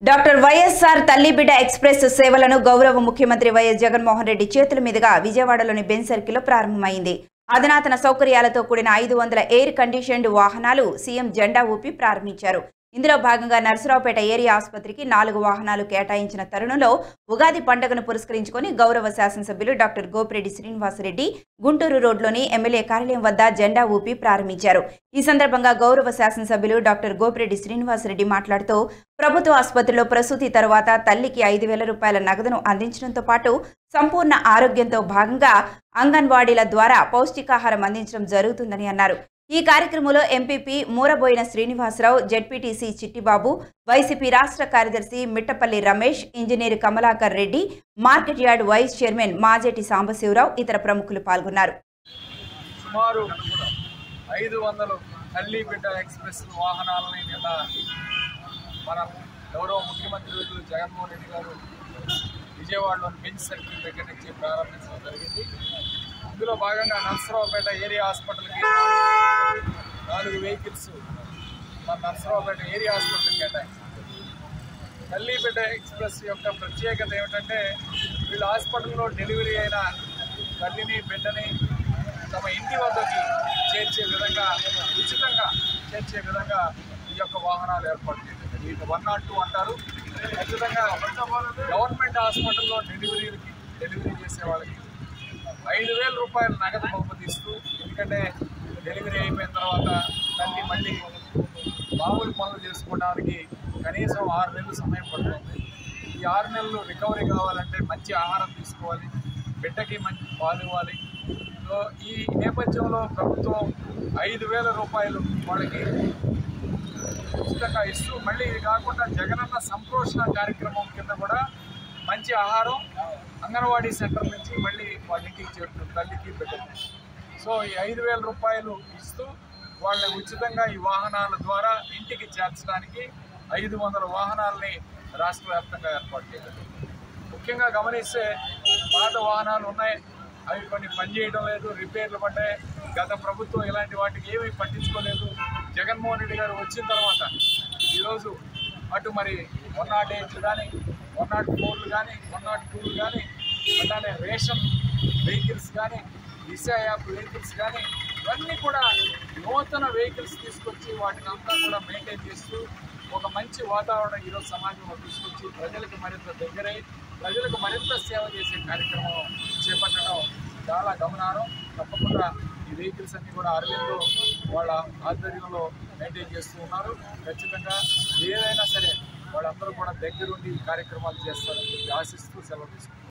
doctor YSR తల్లిబిడ్డ express సేవలను గౌరవ ముఖ్యమంత్రి వైఎస్ జగన్మోహన్ రెడ్డి చేతుల మీదుగా విజయవాడలోని బెన్ సర్కిల్లో ప్రారంభమైంది అధునాతన సౌకర్యాలతో కూడిన ఐదు వందల ఎయిర్ కండిషన్డ్ వాహనాలు సీఎం జెండా ఊపి ప్రారంభించారు ఇందులో భాగంగా నర్సరావుపేట ఏరియా ఆసుపత్రికి నాలుగు వాహనాలు కేటాయించిన తరుణంలో ఉగాది పండుగను పురస్కరించుకొని గౌరవ శాసనసభ్యులు డాక్టర్ గోపిరెడ్డి శ్రీనివాసరెడ్డి గుంటూరు రోడ్లోని ఎమ్మెల్యే కార్యాలయం వద్ద జెండా ఊపి ప్రారంభించారు ఈ సందర్భంగా గౌరవ శాసనసభ్యులు డాక్టర్ గోపిరెడ్డి శ్రీనివాసరెడ్డి మాట్లాడుతూ ప్రభుత్వ ఆసుపత్రిలో ప్రసూతి తర్వాత తల్లికి ఐదు వేల రూపాయల నగదును అందించడంతో పాటు సంపూర్ణ ఆరోగ్యంతో భాగంగా అంగన్వాడీల ద్వారా పౌష్టికాహారం అందించడం జరుగుతుందని అన్నారు ఈ కార్యక్రమంలో MPP Moraboina Srinivasa Rao ZPTC Chittibabu YCP రాష్ట్ర కార్యదర్శి Mittapalli Ramesh engineer Kamalakar Reddy market yard vice chairman Majeti Sambasiva Rao ఇతర ప్రముఖులు పాల్గొన్నారు సుమారు ఐదు వందలు తల్లి బిడ్డ ఎక్స్ప్రెస్ వాహనాలని నిన్న మన గౌరవ ముఖ్యమంత్రి వర్యులు జగన్మోహన్ రెడ్డి గారు విజయవాడలోని బెంచ్ సర్కిల్ దగ్గర నుంచి ప్రారంభించడం జరిగింది ఇందులో భాగంగా నర్సరావుపేట ఏరియా హాస్పిటల్కి నాలుగు వెహికల్స్ మన నర్సరావుపేట ఏరియా హాస్పిటల్కి కేటాయించారు తల్లి బిడ్డ ఎక్స్ప్రెస్ యొక్క ప్రత్యేకత ఏమిటంటే వీళ్ళ హాస్పిటల్లో డెలివరీ అయిన తల్లిని బిడ్డని తమ ఇంటి వద్దకి చేర్చే విధంగా ఉచితంగా చేర్చే విధంగా ఈ యొక్క వాహనాలు ఏర్పాటు చేశారు వీటి వన్ నాట్ టూ అంటారు ఖచ్చితంగా గవర్నమెంట్ హాస్పిటల్లో డెలివరీలకి డెలివరీ చేసే వాళ్ళకి ఐదు వేల రూపాయలు నగదు బహుమతి ఇస్తూ ఎందుకంటే డెలివరీ అయిపోయిన తర్వాత తల్లి మళ్ళీ మామూలు పనులు చేసుకోవడానికి కనీసం ఆరు నెలలు సమయం పడుతుంది ఈ ఆరు నెలలు రికవరీ కావాలంటే మంచి ఆహారం తీసుకోవాలి బిడ్డకి మంచి పాలు ఇవ్వాలి సో ఈ నేపథ్యంలో ప్రభుత్వం ఐదు వేల రూపాయలు వాళ్ళకి ఉచితంగా ఇస్తూ మళ్ళీ ఇది కాకుండా జగనన్న సంప్రోషణ కార్యక్రమం కింద కూడా మంచి ఆహారం అంగన్వాడీ సెంటర్ నుంచి మళ్ళీ వాళ్ళ ఇంటికి చేరుతుంది తల్లికి బిడ్డకి సో ఈ ఐదు వేల రూపాయలు ఇస్తూ వాళ్ళని ఉచితంగా ఈ వాహనాల ద్వారా ఇంటికి చేర్చడానికి ఐదు వందల వాహనాలని రాష్ట్ర వ్యాప్తంగా ఏర్పాటు చేయాలి ముఖ్యంగా గమనిస్తే పాత వాహనాలు ఉన్నాయి అవి కొన్ని పనిచేయడం లేదు రిపేర్లు పడ్డాయి గత ప్రభుత్వం ఇలాంటి వాటికి ఏమీ పట్టించుకోలేదు జగన్మోహన్ రెడ్డి గారు వచ్చిన తర్వాత ఈరోజు అటు మరి వన్ నాట్ ఎయిట్లు కానీ వన్ నాట్ ఫోర్లు కానీ వన్ నాట్ టూలు కానీ అలానే రేషన్ వెహికల్స్ కానీ దిశ యాప్ వెహికల్స్ కానీ ఇవన్నీ కూడా నూతన వెహికల్స్ తీసుకొచ్చి వాటిని అంతా కూడా మెయింటైన్ చేస్తూ ఒక మంచి వాతావరణం ఈరోజు సమాజంలో తీసుకొచ్చి ప్రజలకు మరింత దగ్గరై ప్రజలకు మరింత సేవ చేసే కార్యక్రమం చేపట్టడం చాలా గమనార్హం తప్పకుండా ఈ వెహికల్స్ అన్ని కూడా అరవిందో వాళ్ళ ఆధ్వర్యంలో మెయింటైన్ చేస్తూ ఉన్నారు ఖచ్చితంగా ఏదైనా సరే వాళ్ళందరూ కూడా దగ్గరుండి ఈ కార్యక్రమాలు చేస్తారని చెప్పి ఆశిస్తూ సెలవు తీసుకుంటారు